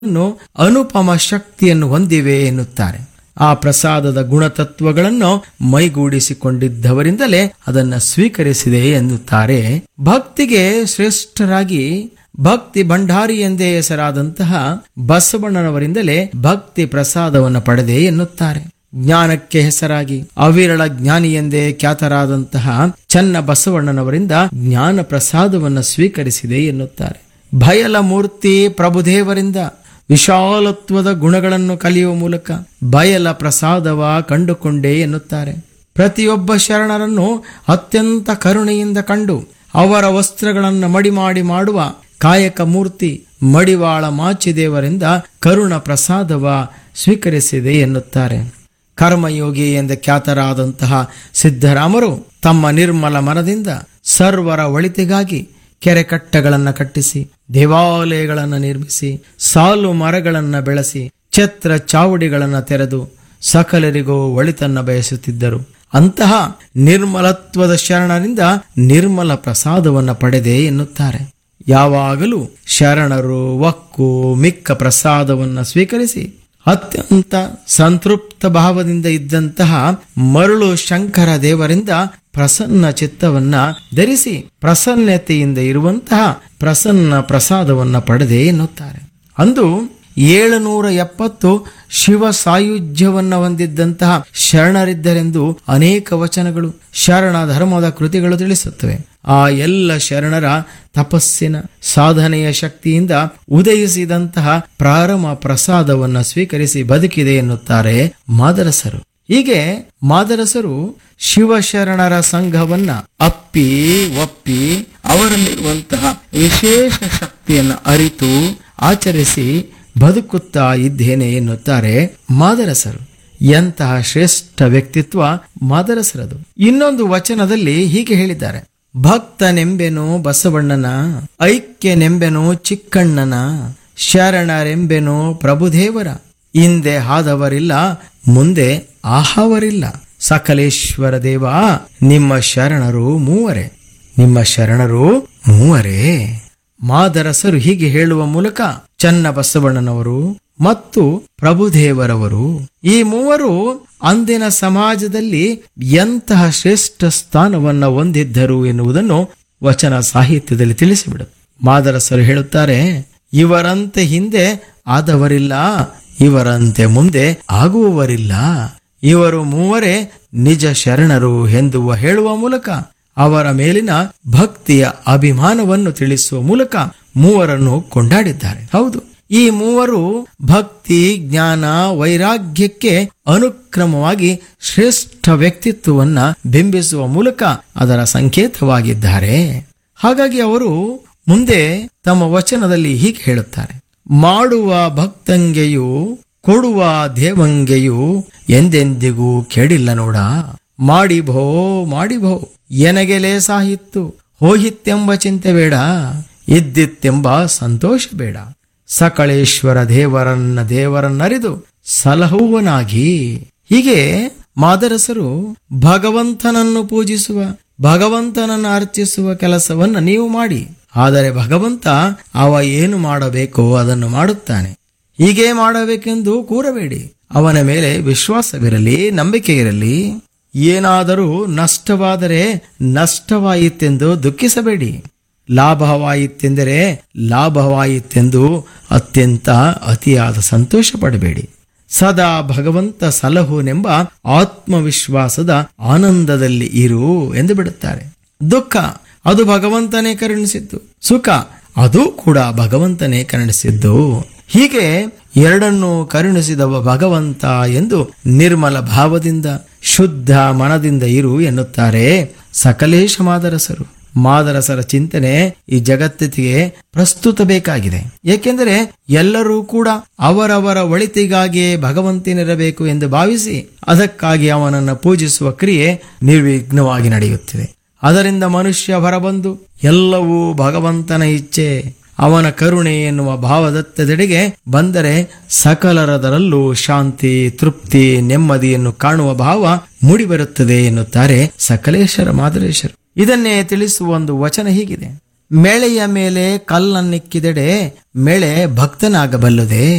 ನ್ನು ಅನುಪಮ ಶಕ್ತಿಯನ್ನು ಹೊಂದಿವೆ ಎನ್ನುತ್ತಾರೆ ಆ ಪ್ರಸಾದದ ಗುಣತತ್ವಗಳನ್ನು ಮೈಗೂಡಿಸಿಕೊಂಡಿದ್ದವರಿಂದಲೇ ಅದನ್ನು ಸ್ವೀಕರಿಸಿದೆ ಎನ್ನುತ್ತಾರೆ ಭಕ್ತಿಗೆ ಶ್ರೇಷ್ಠರಾಗಿ ಭಕ್ತಿ ಭಂಡಾರಿ ಎಂದೇ ಹೆಸರಾದಂತಹ ಬಸವಣ್ಣನವರಿಂದಲೇ ಭಕ್ತಿ ಪ್ರಸಾದವನ್ನು ಪಡೆದೆ ಎನ್ನುತ್ತಾರೆ ಜ್ಞಾನಕ್ಕೆ ಹೆಸರಾಗಿ ಅವಿರಳ ಜ್ಞಾನಿ ಎಂದೇ ಖ್ಯಾತರಾದಂತಹ ಚನ್ನ ಬಸವಣ್ಣನವರಿಂದ ಜ್ಞಾನ ಪ್ರಸಾದವನ್ನು ಸ್ವೀಕರಿಸಿದೆ ಎನ್ನುತ್ತಾರೆ ಭಯಲ ಮೂರ್ತಿ ಪ್ರಭುದೇವರಿಂದ ವಿಶಾಲತ್ವದ ಗುಣಗಳನ್ನು ಕಲಿಯುವ ಮೂಲಕ ಬಯಲ ಪ್ರಸಾದವ ಕಂಡುಕೊಂಡೇ ಎನ್ನುತ್ತಾರೆ ಪ್ರತಿಯೊಬ್ಬ ಶರಣರನ್ನು ಅತ್ಯಂತ ಕರುಣೆಯಿಂದ ಕಂಡು ಅವರ ವಸ್ತ್ರಗಳನ್ನು ಮಡಿ ಮಾಡಿ ಮಾಡುವ ಕಾಯಕ ಮೂರ್ತಿ ಮಡಿವಾಳ ಮಾಚಿದೇವರಿಂದ ಕರುಣ ಪ್ರಸಾದವ ಸ್ವೀಕರಿಸಿದೆ ಎನ್ನುತ್ತಾರೆ ಕರ್ಮಯೋಗಿ ಎಂದ ಖ್ಯಾತರಾದಂತಹ ಸಿದ್ದರಾಮರು ತಮ್ಮ ನಿರ್ಮಲ ಮನದಿಂದ ಸರ್ವರ ಒಳಿತಿಗಾಗಿ ಕೆರೆಕಟ್ಟೆಗಳನ್ನು ಕಟ್ಟಿಸಿ ದೇವಾಲಯಗಳನ್ನು ನಿರ್ಮಿಸಿ ಸಾಲು ಮರಗಳನ್ನು ಬೆಳೆಸಿ ಛತ್ರ ಚಾವಡಿಗಳನ್ನು ತೆರೆದು ಸಕಲರಿಗೂ ಒಳಿತನ್ನ ಬಯಸುತ್ತಿದ್ದರು ಅಂತಹ ನಿರ್ಮಲತ್ವದ ಶರಣರಿಂದ ನಿರ್ಮಲ ಪ್ರಸಾದವನ್ನು ಪಡೆದೆ ಎನ್ನುತ್ತಾರೆ ಯಾವಾಗಲೂ ಶರಣರು ಒಕ್ಕು ಮಿಕ್ಕ ಪ್ರಸಾದವನ್ನು ಸ್ವೀಕರಿಸಿ ಅತ್ಯಂತ ಸಂತೃಪ್ತ ಭಾವದಿಂದ ಇದ್ದಂತಹ ಮರಳು ಶಂಕರ ದೇವರಿಂದ ಪ್ರಸನ್ನ ಚಿತ್ತವನ್ನ ಧರಿಸಿ ಪ್ರಸನ್ನತೆಯಿಂದ ಇರುವಂತಹ ಪ್ರಸನ್ನ ಪ್ರಸಾದವನ್ನ ಪಡೆದೆ ಎನ್ನುತ್ತಾರೆ ಅಂದು ಏಳುನೂರ ಎಪ್ಪತ್ತು ಶಿವ ಸಾಯುಜ್ಯವನ್ನ ಹೊಂದಿದ್ದಂತಹ ಶರಣರಿದ್ದರೆಂದು ಅನೇಕ ವಚನಗಳು ಶರಣ ಧರ್ಮದ ಕೃತಿಗಳು ತಿಳಿಸುತ್ತವೆ ಆ ಎಲ್ಲ ಶರಣರ ತಪಸ್ಸಿನ ಸಾಧನೆಯ ಶಕ್ತಿಯಿಂದ ಉದಯಿಸಿದಂತಹ ಪ್ರಾರಮ ಪ್ರಸಾದವನ್ನ ಸ್ವೀಕರಿಸಿ ಬದುಕಿದೆ ಎನ್ನುತ್ತಾರೆ ಮಾದರಸರು ಹೀಗೆ ಮಾದರಸರು ಶಿವಶರಣರ ಸಂಘವನ್ನ ಅಪ್ಪಿ ಒಪ್ಪಿ ಅವರಲ್ಲಿರುವಂತಹ ವಿಶೇಷ ಶಕ್ತಿಯನ್ನು ಅರಿತು ಆಚರಿಸಿ ಬದುಕುತ್ತಾ ಇದ್ದೇನೆ ಎನ್ನುತ್ತಾರೆ ಮಾದರಸರು ಎಂತಹ ಶ್ರೇಷ್ಠ ವ್ಯಕ್ತಿತ್ವ ಮಾದರಸರದು ಇನ್ನೊಂದು ವಚನದಲ್ಲಿ ಹೀಗೆ ಹೇಳಿದ್ದಾರೆ ಭಕ್ತನೆಂಬೆನು ಬಸವಣ್ಣನ ಐಕ್ಯನೆಂಬೆನು ಚಿಕ್ಕಣ್ಣನ ಶರಣರೆಂಬೆನು ಪ್ರಭುದೇವರ ಹಿಂದೆ ಹಾದವರಿಲ್ಲ ಮುಂದೆ ಆಹವರಿಲ್ಲ ಸಕಲೇಶ್ವರ ದೇವ ನಿಮ್ಮ ಶರಣರು ಮೂವರೇ ನಿಮ್ಮ ಶರಣರು ಮೂವರೇ ಮಾದರಸರು ಹೀಗೆ ಹೇಳುವ ಮೂಲಕ ಚನ್ನ ಬಸವಣ್ಣನವರು ಮತ್ತು ಪ್ರಭುದೇವರವರು ಈ ಮೂವರು ಅಂದಿನ ಸಮಾಜದಲ್ಲಿ ಎಂತಹ ಶ್ರೇಷ್ಠ ಸ್ಥಾನವನ್ನ ಹೊಂದಿದ್ದರು ಎನ್ನುವುದನ್ನು ವಚನ ಸಾಹಿತ್ಯದಲ್ಲಿ ತಿಳಿಸಿಬಿಡುತ್ತೆ ಮಾದರಸರು ಹೇಳುತ್ತಾರೆ ಇವರಂತೆ ಹಿಂದೆ ಆದವರಿಲ್ಲ ಇವರಂತೆ ಮುಂದೆ ಆಗುವವರಿಲ್ಲ ಇವರು ಮೂವರೇ ನಿಜ ಶರಣರು ಎಂದು ಹೇಳುವ ಮೂಲಕ ಅವರ ಮೇಲಿನ ಭಕ್ತಿಯ ಅಭಿಮಾನವನ್ನು ತಿಳಿಸುವ ಮೂಲಕ ಮೂವರನ್ನು ಕೊಂಡಾಡಿದ್ದಾರೆ ಹೌದು ಈ ಮೂವರು ಭಕ್ತಿ ಜ್ಞಾನ ವೈರಾಗ್ಯಕ್ಕೆ ಅನುಕ್ರಮವಾಗಿ ಶ್ರೇಷ್ಠ ವ್ಯಕ್ತಿತ್ವವನ್ನ ಬಿಂಬಿಸುವ ಮೂಲಕ ಅದರ ಸಂಕೇತವಾಗಿದ್ದಾರೆ ಹಾಗಾಗಿ ಅವರು ಮುಂದೆ ತಮ್ಮ ವಚನದಲ್ಲಿ ಹೀಗೆ ಹೇಳುತ್ತಾರೆ ಮಾಡುವ ಭಕ್ತಂಗೆಯು ಕೊಡುವ ದೇವಂಗೆಯು ಎಂದೆಂದಿಗೂ ಕೆಡಿಲ್ಲ ನೋಡ ಮಾಡಿಭೋ ಮಾಡಿಭೋ ಎನಗೆ ಲೇಸಾಹಿತ್ತು ಹೋಹಿತ್ತೆಂಬ ಚಿಂತೆ ಬೇಡ ಇದ್ದಿತ್ತೆಂಬ ಸಂತೋಷ ಬೇಡ ಸಕಳೇಶ್ವರ ದೇವರನ್ನ ದೇವರನ್ನರಿದು ಸಲಹುವನಾಗಿ ಹೀಗೆ ಮಾದರಸರು ಭಗವಂತನನ್ನು ಪೂಜಿಸುವ ಭಗವಂತನನ್ನು ಅರ್ಚಿಸುವ ಕೆಲಸವನ್ನ ನೀವು ಮಾಡಿ ಆದರೆ ಭಗವಂತ ಅವ ಏನು ಮಾಡಬೇಕೋ ಅದನ್ನು ಮಾಡುತ್ತಾನೆ ಹೀಗೆ ಮಾಡಬೇಕೆಂದು ಕೂರಬೇಡಿ ಅವನ ಮೇಲೆ ವಿಶ್ವಾಸವಿರಲಿ ನಂಬಿಕೆ ಇರಲಿ ಏನಾದರೂ ನಷ್ಟವಾದರೆ ನಷ್ಟವಾಯಿತೆಂದು ದುಃಖಿಸಬೇಡಿ ಲಾಭವಾಯಿತೆಂದರೆ ಲಾಭವಾಯಿತೆಂದು ಅತ್ಯಂತ ಅತಿಯಾದ ಸಂತೋಷ ಪಡಬೇಡಿ ಸದಾ ಭಗವಂತ ಸಲಹುನೆಂಬ ಆತ್ಮವಿಶ್ವಾಸದ ಆನಂದದಲ್ಲಿ ಇರು ಎಂದು ಬಿಡುತ್ತಾರೆ ದುಃಖ ಅದು ಭಗವಂತನೇ ಕರುಣಿಸಿದ್ದು ಸುಖ ಅದು ಕೂಡ ಭಗವಂತನೇ ಕರುಣಿಸಿದ್ದು ಹೀಗೆ ಎರಡನ್ನೂ ಕರುಣಿಸಿದವ ಭಗವಂತ ಎಂದು ನಿರ್ಮಲ ಭಾವದಿಂದ ಶುದ್ಧ ಮನದಿಂದ ಇರು ಎನ್ನುತ್ತಾರೆ ಸಕಲೇಶ ಮಾದರಸರು ಮಾದರಸರ ಚಿಂತನೆ ಈ ಜಗತ್ತಿಗೆ ಪ್ರಸ್ತುತ ಬೇಕಾಗಿದೆ ಏಕೆಂದರೆ ಎಲ್ಲರೂ ಕೂಡ ಅವರವರ ಒಳಿತಿಗಾಗಿಯೇ ಭಗವಂತನಿರಬೇಕು ಎಂದು ಭಾವಿಸಿ ಅದಕ್ಕಾಗಿ ಅವನನ್ನು ಪೂಜಿಸುವ ಕ್ರಿಯೆ ನಿರ್ವಿಘ್ನವಾಗಿ ನಡೆಯುತ್ತಿದೆ ಅದರಿಂದ ಮನುಷ್ಯ ಹೊರಬಂದು ಎಲ್ಲವೂ ಭಗವಂತನ ಇಚ್ಛೆ ಅವನ ಕರುಣೆ ಎನ್ನುವ ಭಾವದತ್ತದೆಡೆಗೆ ಬಂದರೆ ಸಕಲರದರಲ್ಲೂ ಶಾಂತಿ ತೃಪ್ತಿ ನೆಮ್ಮದಿಯನ್ನು ಕಾಣುವ ಭಾವ ಮೂಡಿಬರುತ್ತದೆ ಎನ್ನುತ್ತಾರೆ ಸಕಲೇಶ್ವರ ಮಾದರೇಶ್ವರ ಇದನ್ನೇ ತಿಳಿಸುವ ಒಂದು ವಚನ ಹೀಗಿದೆ ಮೆಳೆಯ ಮೇಲೆ ಕಲ್ಲನ್ನಿಕ್ಕಿದೆಡೆ ಮೆಳೆ ಭಕ್ತನಾಗಬಲ್ಲುದೆ